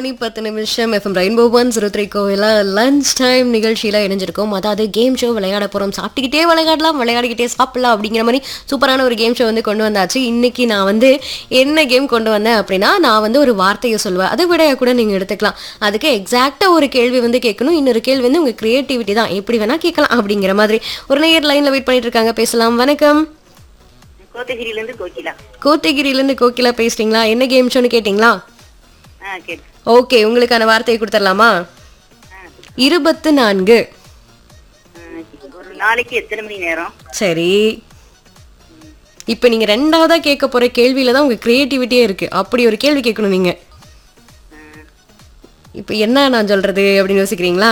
மணி பத்து நிமிஷம் FM rainbow one zero three கோவில லஞ்ச் டைம் நிகழ்ச்சியில் இணைஞ்சிருக்கோம் அதாவது கேம் ஷோ விளையாட போகிறோம் சாப்பிட்டுக்கிட்டே விளையாடலாம் விளையாடிக்கிட்டே சாப்பிடலாம் அப்படிங்கிற மாதிரி சூப்பரான ஒரு கேம் ஷோ வந்து கொண்டு வந்தாச்சு இன்னைக்கு நான் வந்து என்ன கேம் கொண்டு வந்தேன் அப்படின்னா நான் வந்து ஒரு வார்த்தையை சொல்லுவேன் அதை விட கூட நீங்கள் எடுத்துக்கலாம் அதுக்கு எக்ஸாக்டாக ஒரு கேள்வி வந்து கேட்கணும் இன்னொரு கேள்வி வந்து உங்கள் கிரியேட்டிவிட்டி தான் எப்படி வேணால் கேட்கலாம் அப்படிங்கிற மாதிரி ஒரு நேர் லைனில் வெயிட் பண்ணிட்டு இருக்காங்க பேசலாம் வணக்கம் கோத்தகிரில இருந்து கோகிலா கோத்தகிரிலேருந்து கோகிலா பேசுறீங்களா என்ன கேம் ஷோன்னு கேட்டிங்களா ஆ கேட்டு ஓகே உங்களுக்கான வார்த்தையை கொடுத்துடலாமா ஆ, இருபத்து நான்கு ஆ, ஒரு நாளைக்கு எத்தனை மணி நேரம் சரி இப்போ நீங்க ரெண்டாவதா கேட்க போற கேள்வியில தான் உங்க கிரியேட்டிவிட்டியே இருக்கு அப்படி ஒரு கேள்வி கேட்கணும் நீங்க ஆ, இப்போ என்ன நான் சொல்றது அப்படின்னு யோசிக்கிறீங்களா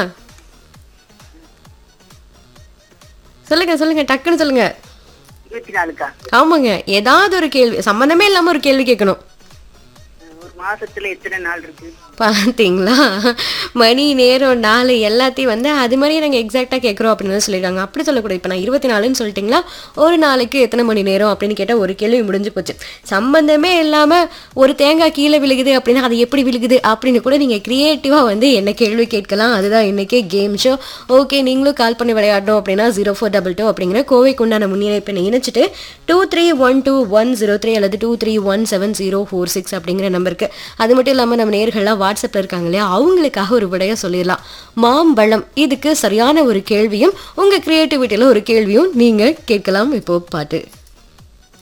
சொல்லுங்க சொல்லுங்க டக்குன்னு சொல்லுங்க இருபத்தி நாலுக்கா ஆமாங்க ஏதாவது ஒரு கேள்வி சம்மந்தமே இல்லாம ஒரு கேள்வி கேட்கணும் ஆ, ஒரு மாசத்துல எத்தனை நாள் இருக்கு பார்த்தீங்களா மணி நேரம் நாள் எல்லாத்தையும் வந்து அது மாதிரி நாங்கள் எக்ஸாக்டாக கேட்குறோம் அப்படின்னு தான் சொல்லியிருக்காங்க அப்படி சொல்லக்கூடாது இப்போ நான் இருபத்தி நாலுன்னு சொல்லிட்டீங்களா ஒரு நாளைக்கு எத்தனை மணி நேரம் அப்படின்னு கேட்டால் ஒரு கேள்வி முடிஞ்சு போச்சு சம்பந்தமே இல்லாமல் ஒரு தேங்காய் கீழே விழுகுது அப்படின்னா அது எப்படி விழுகுது அப்படின்னு கூட நீங்கள் க்ரியேட்டிவாக வந்து என்ன கேள்வி கேட்கலாம் அதுதான் இன்றைக்கி கேம் ஷோ ஓகே நீங்களும் கால் பண்ணி விளையாடணும் அப்படின்னா ஜீரோ ஃபோர் டபுள் டூ அப்படிங்கிற கோவைக்கு உண்டான முன்னிணைப்பை இணைச்சிட்டு two three one two one zero three அல்லது two three one seven zero four six அப்படிங்கிற நம்பருக்கு அது மட்டும் இல்லாமல் நம்ம நேர்கள்லாம் வாட்ஸ்அப்பில் இருக்காங்க இல்லையா அவங்களுக்காக ஒரு விடையை சொல்லிடலாம் மாம்பழம் இதுக்கு சரியான ஒரு கேள்வியும் உங்கள் க்ரியேட்டிவிட்டியில் ஒரு கேள்வியும் நீங்கள் கேட்கலாம் இப்போ பாட்டு